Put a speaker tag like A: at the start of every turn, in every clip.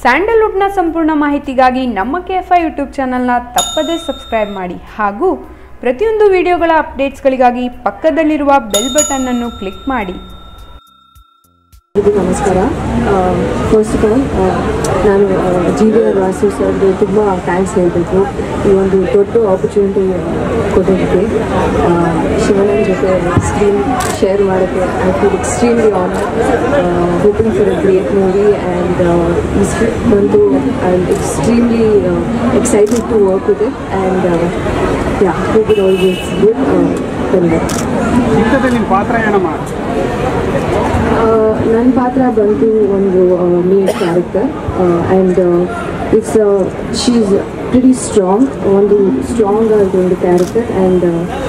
A: ಸ್ಯಾಂಡಲ್ವುಡ್ನ ಸಂಪೂರ್ಣ ಮಾಹಿತಿಗಾಗಿ ನಮ್ಮ ಕೆ ಎಫ್ ಐ ಯೂಟ್ಯೂಬ್ ಚಾನಲ್ನ ತಪ್ಪದೇ ಸಬ್ಸ್ಕ್ರೈಬ್ ಮಾಡಿ ಹಾಗೂ ಪ್ರತಿಯೊಂದು ವಿಡಿಯೋಗಳ ಅಪ್ಡೇಟ್ಸ್ಗಳಿಗಾಗಿ ಪಕ್ಕದಲ್ಲಿರುವ ಬೆಲ್ ಬಟನ್ ಅನ್ನು ಕ್ಲಿಕ್ ಮಾಡಿ
B: ಎಲ್ರಿಗೂ ನಮಸ್ಕಾರ ಫಸ್ಟ್ ಆಫ್ ಆಲ್ ನಾನು ಜಿ ವಿ ಆರ್ ವಾಸು ಸರ್ಗೆ ತುಂಬ ಥ್ಯಾಂಕ್ಸ್ ಹೇಳಬೇಕು ಈ ಒಂದು ದೊಡ್ಡ ಆಪರ್ಚುನಿಟಿ ಕೊಡೋದಕ್ಕೆ ಶಿವನನ್ ಜೊತೆ ಸ್ಕ್ರೀನ್ ಶೇರ್ ಮಾಡೋಕ್ಕೆ I feel extremely honour hoping for a great movie and ಈ ಸ್ಕ್ರಿಪ್ಟ್ ಬಂದು I am extremely excited to work with it and yeah hope it always good ಧನ್ಯವಾದ
C: ಚಿತ್ರದಲ್ಲಿ ನಿಮ್ಮ ಪಾತ್ರ ಏನಮ್ಮ
B: ನನ್ನ ಪಾತ್ರ ಬಂದು ಒಂದು main character and it's she's pretty strong ಒಂದು ಸ್ಟ್ರಾಂಗ್ ಆದ ಒಂದು ಕ್ಯಾರೆಕ್ಟರ್ ಆ್ಯಂಡ್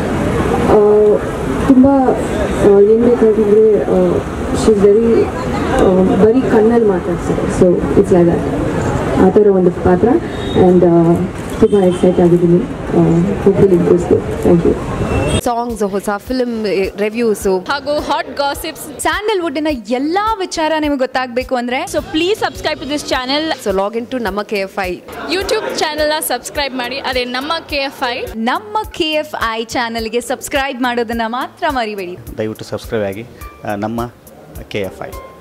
B: ತುಂಬ ಏನು ಬೇಕಾಗಿದ್ರೆ ಶೀಸ್ ವೆರಿ ಬರೀ ಕಣ್ಣಲ್ಲಿ ಮಾತಾಡ್ತಾರೆ ಸೊ ಇಟ್ಸ್ ಲೈಕ್ ದಟ್ ಆ ಥರ ಒಂದು ಪಾತ್ರ ಆ್ಯಂಡ್ ತುಂಬ ಎಕ್ಸೈಟ್ ಆಗಿದ್ದೀನಿ hopefully it thank you
D: songs ಹೊಸ ಫಿಲ್ಮ್ ರಿವ್ಯೂಸು
E: ಹಾಗೂ ಹಾಟ್ ಗಾಸಿಪ್ಸ್
F: ಸ್ಯಾಂಡಲ್ವುಡ್ನ ಎಲ್ಲಾ ವಿಚಾರ ನಿಮಗೆ ಗೊತ್ತಾಗಬೇಕು ಅಂದ್ರೆ
E: so please subscribe to this channel
D: so login to ನಮ್ಮ ಕೆ ಎಫ್ ಐ
E: ಯೂಟ್ಯೂಬ್ ಚಾನೆಲ್ನ ಸಬ್ಸ್ಕ್ರೈಬ್ ಮಾಡಿ ಅದೇ ನಮ್ಮ ಕೆ ಎಫ್ ಐ
F: ನಮ್ಮ ಕೆ ಎಫ್ ಐ ಚಾನಲ್ಗೆ ಸಬ್ಸ್ಕ್ರೈಬ್ ಮಾಡೋದನ್ನ ಮಾತ್ರ ಮರಿಬೇಡಿ
G: ದಯವಿಟ್ಟು ಸಬ್ಸ್ಕ್ರೈಬ್ ಆಗಿ ಆ, ನಮ್ಮ ಕೆ ಎಫ್ ಐ